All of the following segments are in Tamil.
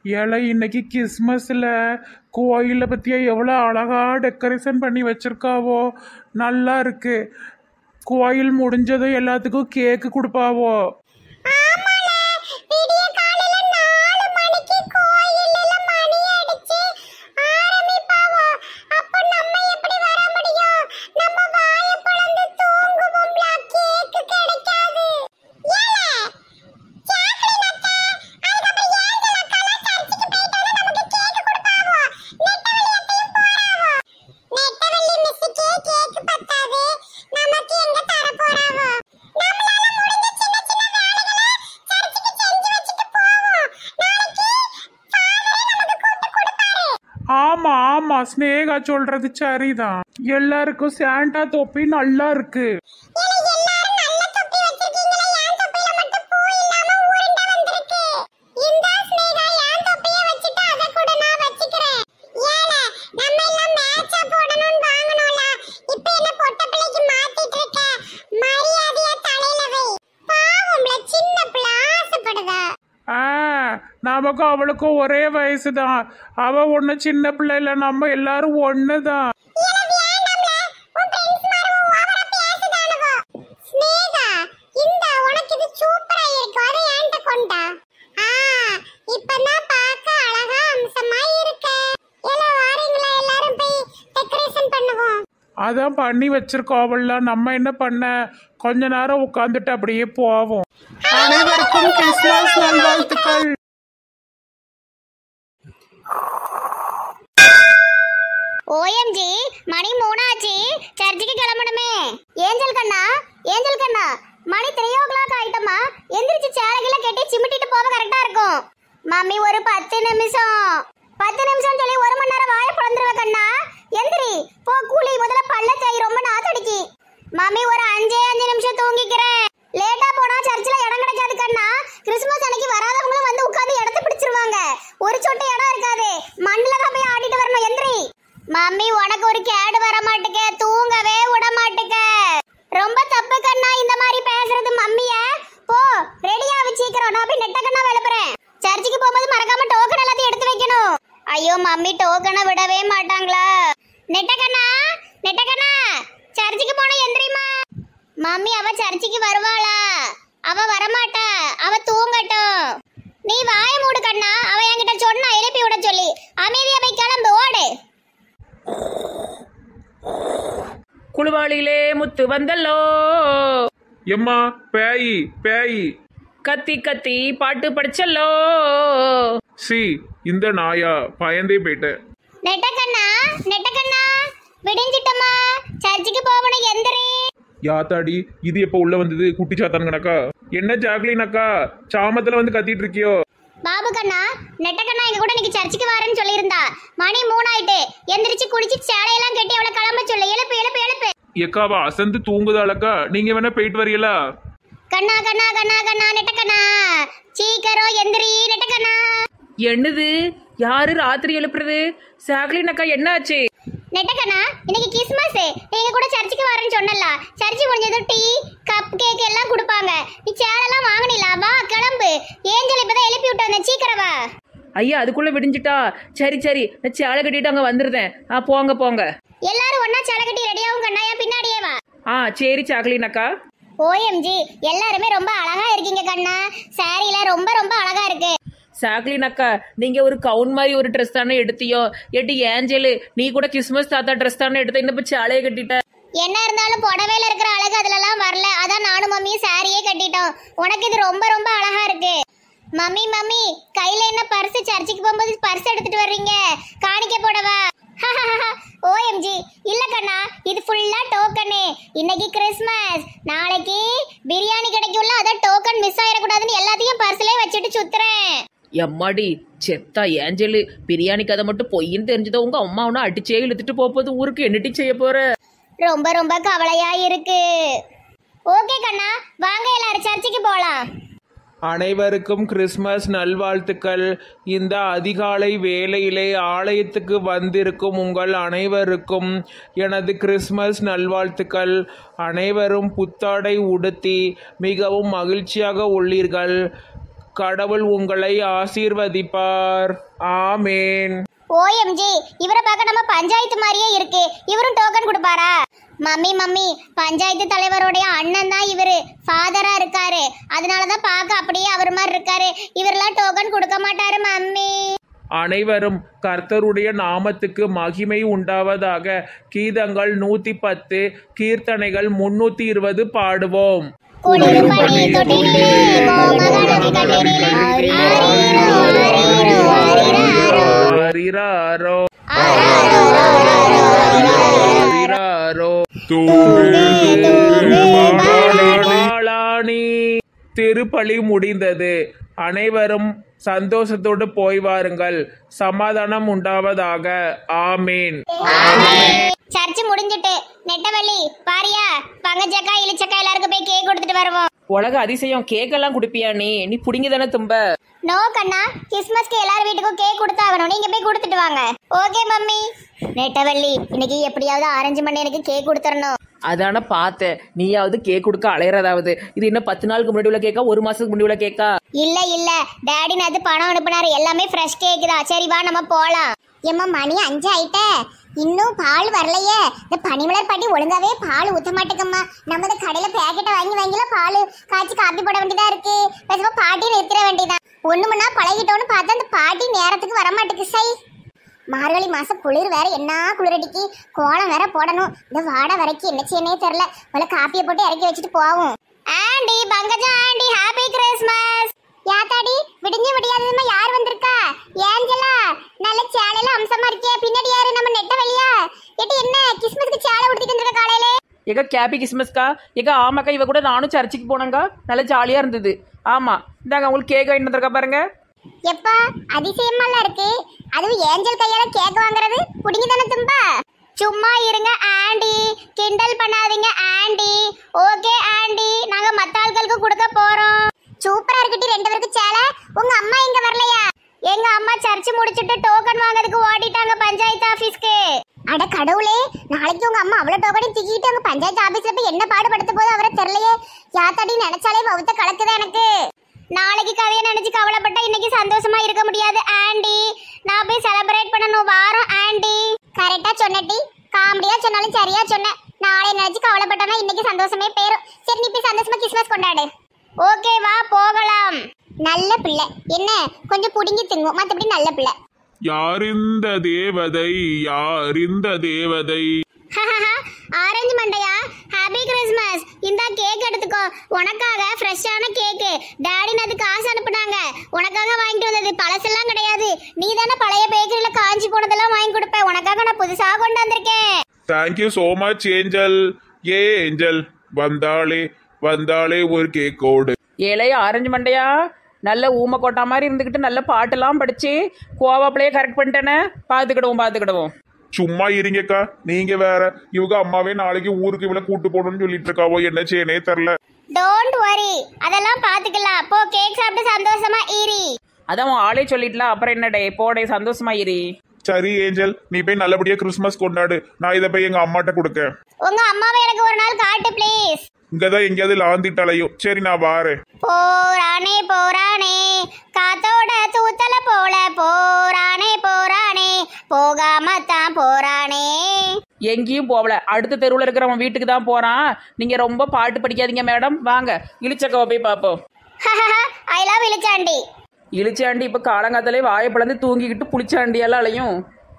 ஏழை இன்னைக்கு கிறிஸ்மஸில் கோயிலை பற்றியா எவ்வளோ அழகா டெக்கரேஷன் பண்ணி வச்சிருக்காவோ நல்லா இருக்கு கோயில் முடிஞ்சதும் எல்லாத்துக்கும் கேக்கு கொடுப்பாவோ ஆமால விடிய காலையில நாலு மணிக்கு கோயில்ல மணி அடிச்சு ஆரம்பிப்பாவோ அப்ப நம்ம எப்படி வர முடியும் நம்ம வாய பொளந்து தூங்குவோம்ல கேக்கு கிடைக்காது ஏலே சாக்லேட் அக்கா அதுக்கப்புறம் ஏஞ்சல் அக்காலாம் சர்ச்சுக்கு போயிட்டாலும் நமக்கு கேக்கு கொடுப்பாவோ நெட்டவள்ளி அத்தையும் போறாவோ நெட்டவள்ளி மிஸ்ஸுக்கே கேக்கு பத்தாது நமக்கு எங்க தர போறாவோ நம்மளால முடிஞ்ச சின்ன சின்ன வேலைகளை சர்ச்சுக்கு செஞ்சு வச்சுட்டு போவோம் நாளைக்கு ஃபாதரே நமக்கு கூப்பிட்டு கொடுப்பாரு ஆமா ஆமா ஸ்னேகா சொல்றது சரிதான் எல்லாருக்கும் சாண்டா தொப்பி நல்லா இருக்கு ஏலே எல்லாரும் நல்ல தொப்பி வச்சிருக்கீங்களே ஏன் தொப்பியில மட்டும் பூ இல்லாம உருண்டை வந்திருக்கு இந்த ஸ்னேகா ஏன் தொப்பிய வச்சுட்டு அத கூட நான் வச்சுக்கிறேன் ஏலே நம்ம எல்லாம் மேட்சா போடணும்னு வாங்கணும்ல இப்போ என்ன பொட்ட பிள்ளைக்கு மாத்திட்டு இருக்க மரியாதையா தலையில வை பாவம்ல சின்ன பிள்ளை ஆசைப்படுதா ஆ நமக்கும் அவளுக்கும் ஒரே வயசு தான் அவ ஒண்ணு சின்ன பிள்ளை இல்ல நம்ம எல்லாரும் ஒன்று தான் ஏலே வேண்டாம்ல உன் ஃப்ரெண்ட்ஸ் மாரும் ஓவரா பேசுதானுவோ ஸ்னேகா இந்த உனக்கு இது சூப்பரா இருக்கு அதை ஏன்ட்ட கொண்டா ஆ இப்பதான் பார்க்க அழகா அம்சமா இருக்க ஏலே வாரீங்களா எல்லாரும் போய் டெக்கரேஷன் பண்ணுவோம் அதான் பண்ணி வச்சிருக்கோம் அவள்ல நம்ம என்ன பண்ண கொஞ்ச நேரம் உட்காந்துட்டு அப்படியே போவோம் அனைவருக்கும் கிறிஸ்துமஸ் நல்வாழ்த்துக்கள் ஓஎம்ஜி மணி மூணாச்சு சர்ச்சுக்கு கிளம்பணுமே ஏஞ்சல் கண்ணா ஏஞ்சல் கண்ணா மணி த்ரீ ஓ கிளாக் ஆயிட்டமா எந்திரிச்சு சேலைகளை கட்டி சிமிட்டிட்டு போக கரெக்டா இருக்கும் மம்மி ஒரு பத்து நிமிஷம் பத்து நிமிஷம் சொல்லி ஒரு மணி நேரம் வாய பிளந்துருவ கண்ணா எந்திரி போ கூலி முதல்ல பல்ல தேய் ரொம்ப நாத்தடிக்கு மம்மி ஒரு அஞ்சே அஞ்சு நிமிஷம் தூங்கிக்கிறேன் லேட்டா போனா சர்ச்சில் இடம் கிடைக்காது கண்ணா கிறிஸ்மஸ் அன்னைக்கு வராதவங்களும் வந்து உட்கார்ந்து இடத்த பிடிச்சிருவாங்க ஒரு சொட்டு இடம் இருக்காது மண்ணில் தான் போய் ஆடிட்டு வரணும் எந்திரி மம்மி உனக்கு ஒரு கேடு வர மாட்டுக்க தூங்கவே விட மாட்டுக்க ரொம்ப தப்பு கண்ணா இந்த மாதிரி பேசுறது மம்மிய போ ரெடியாவு சீக்கிரம் நான் போய் நெட்ட கண்ணா விளப்புறேன் சர்ச்சுக்கு போகும்போது மறக்காம டோக்கன் எல்லாத்தையும் எடுத்து வைக்கணும் ஐயோ மம்மி டோக்கனை விடவே மாட்டாங்களா நெட்ட கண்ணா நெட்ட கண்ணா சர்ச்சுக்கு போன எந்திரிமா மம்மி அவ சர்ச்சுக்கு வருவாளா அவ வரமாட்டா அவ தூங்கட்டும் நீ வாய மூடு கண்ணா அவ என்கிட்ட சொன்னா எழுப்பி விட சொல்லி அமைதியா போய் கிளம்பு ஓடு குழுவாளியிலே முத்து வந்தல்லோ எம்மா பேய் பேய் கத்தி கத்தி பாட்டு படிச்சல்லோ சி இந்த நாயா பயந்தே போயிட்டேன் நெட்டக்கண்ணா நெட்டக்கண்ணா விடிஞ்சிட்டமா சர்ச்சுக்கு போகணும் எந்திரி யாத்தாடி இது எப்போ உள்ள வந்தது குட்டி சாத்தான் கணக்கா என்ன ஜாக்லின் அக்கா சாமத்துல வந்து கத்திட்டு இருக்கியோ பாபு கண்ணா நெட்டக்கண்ணா எங்க கூட இன்னைக்கு சர்ச்சுக்கு வரேன்னு சொல்லியிருந்தா மணி மூணாயிட்டு எந்திரிச்சு குளிச்சு சேலையெல்லாம் கட்டி அவளை கிளம்ப சொல்லு எழுப்பு எழுப்பு எழுப்பு எக்காவா அசந்து தூங்குதாளக்கா நீங்க வேணா போயிட்டு வரீங்களா கண்ணா கண்ணா கண்ணா கண்ணா நெட்டக்கண்ணா சீக்கிரம் எந்திரி நெட்டக்கண்ணா என்னது யாரு ராத்திரி எழுப்புறது சாக்லின் அக்கா என்னாச்சு நெட்டக்கண்ணா இன்னைக்கு கிறிஸ்மஸ் நீங்க கூட சர்ச்சுக்கு வரேன்னு சொன்னல சர்ச்சு முடிஞ்சதும் டீ கப் கேக் எல்லாம் கொடுப்பாங்க நீ சேலெல்லாம் வாங்கினீங்களா வா கிளம்பு ஏஞ்சல் இப்பதான் எழுப்பி விட்டு வந்தேன் சீக்கிரம் வா ஐயா அதுக்குள்ள விடிஞ்சிட்டா சரி சரி நான் சேலை கட்டிட்டு அங்க வந்துருந்தேன் ஆ போங்க போங்க எல்லாரும் ஒண்ணா சேலை கட்டி ரெடியாவும் கண்ணா என் பின்னாடியே வா ஆ சரி சாக்லின் அக்கா ஓஎம்ஜி எல்லாருமே ரொம்ப அழகா இருக்கீங்க கண்ணா சாரில ரொம்ப ரொம்ப அழகா இருக்கு சாக்லின் அக்கா நீங்க ஒரு கவுன் மாதிரி ஒரு ட்ரெஸ் தானே எடுத்தியோ எட்டு ஏஞ்சலு நீ கூட கிறிஸ்மஸ் தாத்தா ட்ரெஸ் தானே எடுத்த இந்த இப்ப சேலையை கட்டிட்ட என்ன இருந்தாலும் புடவையில இருக்கிற அழகு அதுலலாம் வரல அதான் நானும் மம்மியும் சாரியே கட்டிட்டோம் உனக்கு இது ரொம்ப ரொம்ப அழகா இருக்கு மம்மி மம்மி கையில என்ன பர்ஸ் சர்ச்சுக்கு போகும்போது பர்ஸ் எடுத்துட்டு வர்றீங்க காணிக்க போடவா ஓஎம்ஜி இல்ல கண்ணா இது ஃபுல்லா டோக்கனு இன்னைக்கு கிறிஸ்மஸ் நாளைக்கு பிரியாணி கிடைக்கும்ல அதான் டோக்கன் மிஸ் ஆயிடக்கூடாதுன்னு எல்லாத்தையும் பர்ஸ்லயே வச்சுட்டு சுத்துறேன் எம்மாடி செத்தா ஏஞ்சலு பிரியாணி கதை மட்டும் பொய்ன்னு தெரிஞ்சதோ உங்க அம்மா ஒன்னும் அடிச்சே இழுத்துட்டு போக போகுது ஊருக்கு என்னட்டி செய்ய போற ரொம்ப ரொம்ப கவலையா இருக்கு ஓகே கண்ணா வாங்க எல்லாரும் சர்ச்சுக்கு போலாம் அனைவருக்கும் கிறிஸ்மஸ் நல்வாழ்த்துக்கள் இந்த அதிகாலை வேளையிலே ஆலயத்துக்கு வந்திருக்கும் உங்கள் அனைவருக்கும் எனது கிறிஸ்மஸ் நல்வாழ்த்துக்கள் அனைவரும் புத்தாடை உடுத்தி மிகவும் மகிழ்ச்சியாக உள்ளீர்கள் கடவுள் உங்களை ஆசீர்வதிப்பார் ஆமேன் ஓஎம்ஜி இவரை பார்க்க நம்ம பஞ்சாயத்து மாதிரியே இருக்கு இவரும் டோக்கன் கொடுப்பாரா மம்மி மம்மி பஞ்சாயத்து தலைவருடைய அண்ணன் தான் இவரு ஃபாதரா இருக்காரு அதனாலதான் பார்க்க அப்படியே அவர் மாதிரி இருக்காரு இவரெல்லாம் டோக்கன் கொடுக்க மாட்டாரு மம்மி அனைவரும் கர்த்தருடைய நாமத்துக்கு மகிமை உண்டாவதாக கீதங்கள் நூத்தி பத்து கீர்த்தனைகள் முன்னூத்தி இருபது பாடுவோம் குளிரும் பனி தொட்டிலே கோமகனதி கட்டிலே ஆரிரோ ஆரிரோ ஆரிரோ ஹரிராரோ ஹரிராரோ பாலாணி திருப்பலி முடிந்தது அனைவரும் சந்தோஷத்தோடு போய் வாருங்கள் சமாதானம் உண்டாவதாக ஆமேன் சர்ச்சு முடிஞ்சிட்டு நெட்டவள்ளி பாரியா பங்கச்சக்கா இலிச்சக்கா எல்லாருக்கும் போய் கேக் கொடுத்துட்டு வருவோம் உலக அதிசயம் கேக்கெல்லாம் குடிப்பியா நீ நீ புடிங்கி தானே தும்ப நோ கண்ணா கிறிஸ்மஸ்க்கு எல்லார் வீட்டுக்கும் கேக் கொடுத்தாகணும் நீங்க போய் கொடுத்துட்டு வாங்க ஓகே மம்மி நெட்டவள்ளி இன்னைக்கு எப்படியாவது ஆரஞ்சு மணி எனக்கு கேக் கொடுத்துடணும் அதான பார்த்தேன் நீயாவது கேக் கொடுக்க அலையறதாவது இது என்ன பத்து நாளுக்கு முன்னாடி உள்ள கேக்கா ஒரு மாசத்துக்கு முன்னாடி உள்ள கேக்கா இல்ல இல்ல டாடி நேத்து பணம் அனுப்புனாரு எல்லாமே ஃப்ரெஷ் கேக் தான் சரி வா நம்ம போலாம் ஏம்மா மணி அஞ்சு ஆயிட்ட இன்னும் பால் வரலையே இந்த பனிமலர் பாட்டி ஒழுங்காவே பால் ஊத்த மாட்டேங்கம்மா நம்ம இந்த கடையில பேக்கெட்டை வாங்கி வாங்கில பால் காய்ச்சி காப்பி போட வேண்டியதா இருக்கு பேசாம பாட்டி நிறுத்திட வேண்டியதான் ஒண்ணு மணி நேரம் பழகிட்டோன்னு பார்த்தா அந்த பாட்டி நேரத்துக்கு வர மாட்டேங்குது சை மார்கழி மாசம் குளிர் வேற என்ன குளிரடிக்கு கோலம் வேற போடணும் இந்த வாடை வரைக்கும் என்ன செய்யனே தெரியல முதல்ல காப்பியை போட்டு இறக்கி வச்சுட்டு போவோம் aunty Pankaja aunty happy Christmas யாத்தாடி விடிஞ்சு விடியாததுமா யார் வந்திருக்கா ஏஞ்சலா நல்ல சேலையில அம்சமா இருக்கே பின்னாடி யாரு நம்ம நெட்ட வழியா எட்டு என்ன கிறிஸ்மஸ்க்கு சேலை உடுத்திட்டு வந்திருக்க காலையில ஏக்கா கேப்பி கிறிஸ்மஸ்க்கா ஏக்கா ஆமாக்கா இவ கூட நானும் சர்ச்சுக்கு போனேங்க நல்லா ஜாலியா இருந்தது ஆமா இந்தாங்க உங்களுக்கு கேக் வாங்கிட்டு வந்திருக்கா பாருங்க எப்பா அதிசயமால இருக்கு அதுவும் ஏஞ்சல் கையால கேக் வாங்குறது புடிங்கி தானே தும்பா சும்மா இருங்க ஆண்டி கிண்டல் பண்ணாதீங்க ஆண்டி ஓகே ஆண்டி நாங்க மத்த ஆட்களுக்கு கொடுக்க போறோம் சூப்பரா இருக்கட்டி ரெண்டு பேருக்கு சேலை உங்க அம்மா இங்க வரலையா எங்க அம்மா சர்ச் முடிச்சிட்டு டோக்கன் வாங்குறதுக்கு ஓடிட்டாங்க பஞ்சாயத்து ஆபீஸ்க்கு அட கடவுளே நாளைக்கு உங்க அம்மா அவ்வளவு டோக்கனையும் தூக்கிட்டு அங்க பஞ்சாயத்து ஆபீஸ்ல போய் என்ன பாடுபடுத்த போது அவரை தெரியலையே யாத்தாடி நினைச்சாலே வவுத்த கலக்குதா எனக்கு நாளைக்கு கதையை நினைச்சு கவலைப்பட்டா இன்னைக்கு சந்தோஷமா இருக்க முடியாது ஆண்டி நான் போய் செலிப்ரேட் பண்ணணும் வாரம் ஆண்டி கரெக்டா சொன்னட்டி காமெடியா சொன்னாலும் சரியா சொன்ன நாளை நினைச்சு கவலைப்பட்டனா இன்னைக்கு சந்தோஷமே போயிரும் சரி நீ போய் சந்தோஷமா கிறிஸ்மஸ் கொண்டாடு ஓகே வா போகலாம் நல்ல பிள்ளை என்ன கொஞ்சம் புடுங்கி திங்கும் மத்தபடி நல்ல பிள்ளை யார் இந்த தேவதை யார் இந்த தேவதை ஆரஞ்சு மண்டையா ஹாப்பி கிறிஸ்மஸ் இந்த கேக் எடுத்துக்கோ உனக்காக ஃப்ரெஷ்ஷான கேக்கு டாடி அது காசு அனுப்புனாங்க உனக்காக வாங்கிட்டு வந்தது பழசெல்லாம் கிடையாது நீ தானே பழைய பேக்கரியில காஞ்சி போனதெல்லாம் வாங்கி கொடுப்ப உனக்காக நான் புதுசா கொண்டு வந்திருக்கேன் தேங்க்யூ ஸோ மச் ஏஞ்சல் ஏ ஏஞ்சல் வந்தாளே வந்தாளே ஒரு கேக்கோடு ஏழையா ஆரஞ்சு மண்டையா நல்ல ஊமை கொட்டா மாதிரி இருந்துக்கிட்டு நல்ல பாட்டெல்லாம் படிச்சு கோவாப்பிளையே கரெக்ட் பண்ணிட்டேனே பார்த்துக்கிடுவோம் பார்த்துக்கிடுவோம் சும்மா இருங்கக்கா நீங்க வேற இவங்க அம்மாவே நாளைக்கு ஊருக்கு இவளை கூட்டு போகணும்னு சொல்லிட்டு இருக்காவோ என்ன செய்யனே தெரில டோன்ட் வரி அதெல்லாம் பாத்துக்கலாம் போ கேக் சாப்பிட்டு சந்தோஷமா ஈரி அதான் உன் ஆளே சொல்லிட்டலாம் அப்புறம் என்னடே போடே சந்தோஷமா இரு சரி ஏஞ்சல் நீ போய் நல்லபடியா கிறிஸ்மஸ் கொண்டாடு நான் இதை போய் எங்க அம்மாட்ட கொடுக்கேன் உங்க அம்மாவை எனக்கு ஒரு நாள் காட்டு ப்ளீஸ் இங்கதான் எங்கேயாவது லாந்திட்டாலையும் சரி நான் வாரேன் போரானே போரானே காத்தோட தூத்தல போல போரானே போரானே போகாம தான் போரானே எங்கேயும் போகல அடுத்த தெருவில் இருக்கிறவன் வீட்டுக்கு தான் போறான் நீங்க ரொம்ப பாட்டு படிக்காதீங்க மேடம் வாங்க இழிச்சக்கவை போய் பார்ப்போம் ஐ லவ் இளிச்சாண்டி இழிச்சாண்டி இப்போ காலங்காத்தாலே வாயை பிளந்து தூங்கிக்கிட்டு புளிச்சாண்டியெல்லாம் அலையும்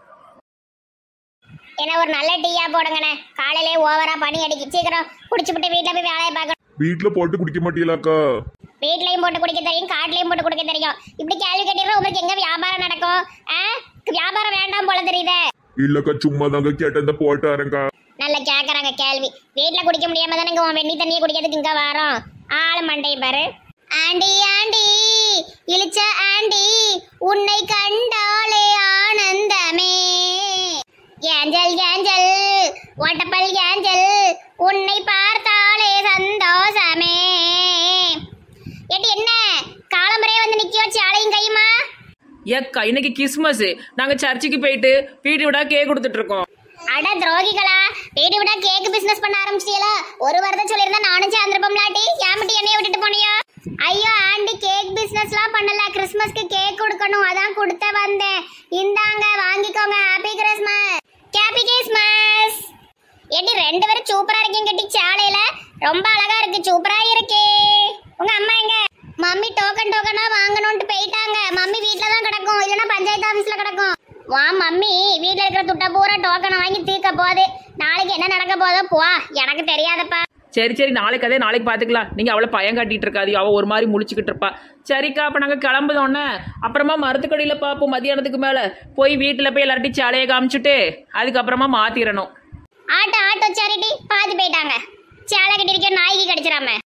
என்ன ஒரு நல்ல டீயா போடுங்கண்ணே காலையிலே ஓவரா பனி அடிக்கு சீக்கிரம் குடிச்சுப்புட்டு வீட்டுல போய் வேலையை பார்க்கணும் வீட்டுல போட்டு குடிக்க மாட்டீங்களாக்கா வீட்லயும் போட்டு குடிக்க தெரியும் காட்டுலயும் போட்டு குடிக்க தெரியும் இப்படி கேள்வி கேட்டீங்கன்னா உங்களுக்கு எங்க வியாபாரம் நடக்கும் ஆ? வியாபாரம் வேண்டாம் போல தெரியுதே இல்லக்கா சும்மா தாங்க கேட்டத போட்டாருங்கா நல்ல கேக்குறாங்க கேள்வி வீட்ல குடிக்க முடியாம தானே இங்க உன் வெண்ணி தண்ணியை குடிக்கிறதுக்கு இங்க வரோம் ஆளு மண்டை பாரு ஆண்டி ஆண்டி இழிச்ச ஆண்டி உன்னை கண்டாலே ஆனந்தமே ஏஞ்சல் ஏஞ்சல் ஓட்டப்பல் ஏஞ்சல் உன்னை பார்த்தாலே சந்தோஷமே ஏட்டி என்ன காலம்பரே வந்து நிக்க வச்சு அலையும் கையுமா ஏக்கா இன்னைக்கு கிறிஸ்மஸ் நாங்க சர்ச்சுக்கு போயிட்டு வீட்டு விடா கேக் கொடுத்துட்டு இருக்கோம் அட துரோகிகளா வீடு விட கேக் பிசினஸ் பண்ண ஆரம்பிச்சிட்டீங்களா ஒரு வாரத்தை சொல்லியிருந்தா நானும் சேர்ந்திருப்போம்லாட்டி ஏன் மட்டும் என்னைய விட்டுட்டு போனியா ஐயோ ஆண்டி கேக் பிசினஸ்லாம் பண்ணல கிறிஸ்மஸ்க்கு கேக் கொடுக்கணும் அதான் கொடுத்த வந்தேன் இந்தாங்க வாங்கிக்கோங்க ஹாப்பி கிறிஸ்மஸ் ஹாப்பி கிறிஸ்மஸ் ஏடி ரெண்டு பேரும் சூப்பரா இருக்கீங்க கட்டி சாலையில ரொம்ப அழகா இருக்கு சூப்பரா இருக்கே உங்க அம்மா எங்க மம்மி டோக்கன் டோக்கனா வாங்கணும்னு போயிட்டாங்க மம்மி வீட்ல தான் கிடக்கும் இல்லைன்னா பஞ்சாயத்து ஆபீஸ்ல கிடக்கும் வா மம்மி வீட்ல இருக்கிற துட்ட பூரா டோக்கனை வாங்கி தீர்க்க போகுது நாளைக்கு என்ன நடக்க போதோ போ எனக்கு தெரியாதப்பா சரி சரி நாளைக்கு அதே நாளைக்கு பார்த்துக்கலாம் நீங்கள் அவளை பயம் காட்டிட்டு இருக்காது அவள் ஒரு மாதிரி முழிச்சுக்கிட்டு இருப்பா சரிக்கா அப்போ நாங்கள் கிளம்புதோன்னே அப்புறமா மரத்துக்கடியில் பார்ப்போம் மதியானத்துக்கு மேலே போய் வீட்டில் போய் எல்லார்ட்டையும் சாலையை காமிச்சிட்டு அதுக்கப்புறமா மாற்றிடணும் ஆட்டோ ஆட்டோ சேரிட்டி பாதி போயிட்டாங்க சேலை கட்டிருக்க நாய்க்கு கடிச்சிடாம